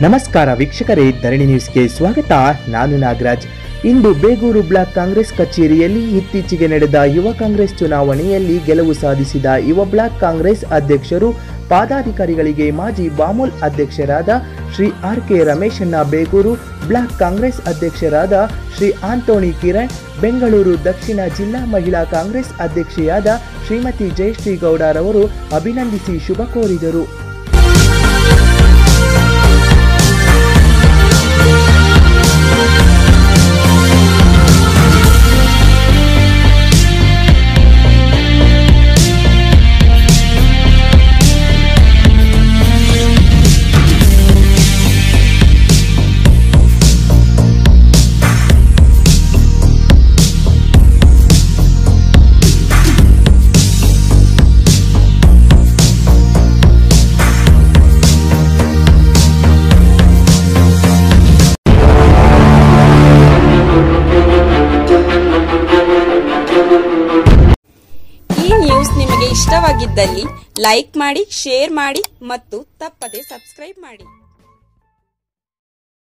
ನಮಸ್ಕಾರ ವೀಕ್ಷಕರೇ ಧರಣಿ ನ್ಯೂಸ್ಗೆ ಸ್ವಾಗತ ನಾನು ನಾಗರಾಜ್ ಇಂದು ಬೇಗೂರು ಬ್ಲಾಕ್ ಕಾಂಗ್ರೆಸ್ ಕಚೇರಿಯಲ್ಲಿ ಇತ್ತೀಚೆಗೆ ನಡೆದ ಯುವ ಕಾಂಗ್ರೆಸ್ ಚುನಾವಣೆಯಲ್ಲಿ ಗೆಲುವು ಸಾಧಿಸಿದ ಯುವ ಬ್ಲಾಕ್ ಕಾಂಗ್ರೆಸ್ ಅಧ್ಯಕ್ಷರು ಪದಾಧಿಕಾರಿಗಳಿಗೆ ಮಾಜಿ ಬಾಮೂಲ್ ಅಧ್ಯಕ್ಷರಾದ ಶ್ರೀ ಆರ್ ಕೆ ರಮೇಶಣ್ಣ ಬೇಗೂರು ಬ್ಲಾಕ್ ಕಾಂಗ್ರೆಸ್ ಅಧ್ಯಕ್ಷರಾದ ಶ್ರೀ ಆಂಟೋನಿ ಕಿರಣ್ ಬೆಂಗಳೂರು ದಕ್ಷಿಣ ಜಿಲ್ಲಾ ಮಹಿಳಾ ಕಾಂಗ್ರೆಸ್ ಅಧ್ಯಕ್ಷೆಯಾದ ಶ್ರೀಮತಿ ಜಯಶ್ರೀ ಗೌಡರವರು ಅಭಿನಂದಿಸಿ ಶುಭ ಕೋರಿದರು ಈ ನ್ಯೂಸ್ ನಿಮಗೆ ಇಷ್ಟವಾಗಿದ್ದಲ್ಲಿ ಲೈಕ್ ಮಾಡಿ ಶೇರ್ ಮಾಡಿ ಮತ್ತು ತಪ್ಪದೆ ಸಬ್ಸ್ಕ್ರೈಬ್ ಮಾಡಿ